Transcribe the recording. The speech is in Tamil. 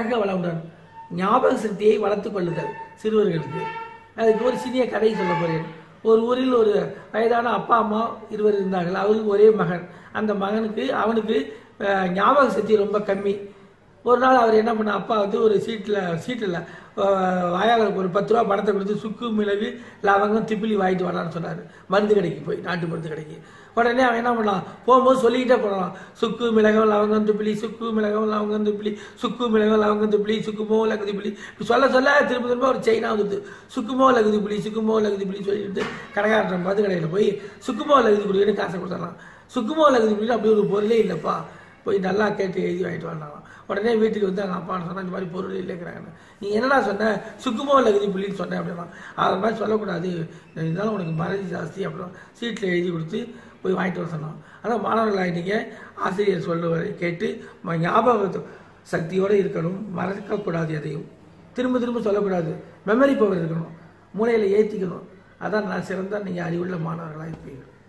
வாழ்க வளமுடன் ஞாபக சக்தியை வளர்த்துக் கொள்ளுதல் சிறுவர்களுக்கு அதுக்கு ஒரு சிறிய கதை சொல்ல போறேன் ஒரு ஊரில் ஒரு வயதான அப்பா அம்மா இருவர் இருந்தார்கள் அவருக்கு ஒரே மகன் அந்த மகனுக்கு அவனுக்கு அஹ், ஞாபக சக்தி ரொம்ப கம்மி ஒரு நாள் அவர் என்ன பண்ண அப்பா வந்து ஒரு சீட்டில் சீட்டில் வாயால் ஒரு பத்து ரூபா பணத்தை கொடுத்து சுக்கு மிளகு லவங்கம் திப்பிலி வாங்கிட்டு வரான்னு சொன்னார் மருந்து கடைக்கு போய் நாட்டு மருந்து கடைக்கு உடனே அவன் என்ன பண்ணான் போகும்போது சொல்லிக்கிட்டே போனான் சுக்கு மிளகம் லவங்கம் திப்பிலி சுக்கு மிளகம் லவங்கம் திப்பிலி சுக்கு மிளகம் லவங்கம் திப்பிலி சுக்குமோ லகு திப்பிலி இப்படி சொல்ல சொல்ல திரும்ப திரும்ப ஒரு செயினா வந்து சுக்குமோ லகு திப்பிலி சுக்குமோ லகு திப்பிலி சொல்லிட்டு கடைக்காரன் மருந்து கடையில் போய் சுக்குமோ லகு திப்பிலின்னு காசை கொடுத்துடலாம் சுக்குமோ லகு திப்பிலின்னு அப்படி ஒரு பொருளே இல்லைப்பா போய் நல்லா கேட்டு எழுதி வாங்கிட்டு வந்தாங்க உடனே வீட்டுக்கு வந்து அவங்க அப்பா சொன்னா இந்த மாதிரி பொருள் இல்லைங்கிறாங்க நீ என்னடா சொன்ன சுக்குமோ லகுதி புள்ளின்னு சொன்னேன் அப்படின்னா அது மாதிரி சொல்லக்கூடாது இருந்தாலும் உனக்கு மறதி ஜாஸ்தி அப்புறம் சீட்டில் எழுதி கொடுத்து போய் வாங்கிட்டு வர சொன்னோம் ஆனால் மாணவர்களாக நீங்கள் ஆசிரியர் சொல்லுவதை கேட்டு ம- ஞாபக சக்தியோடு இருக்கணும் மறக்கக்கூடாது எதையும் திரும்ப திரும்ப சொல்லக்கூடாது மெமரி பவர் இருக்கணும் மூளையில் ஏற்றிக்கணும் அதான் நான் சிறந்த நீங்கள் அறிவுள்ள மாணவர்களாக இருப்பீங்க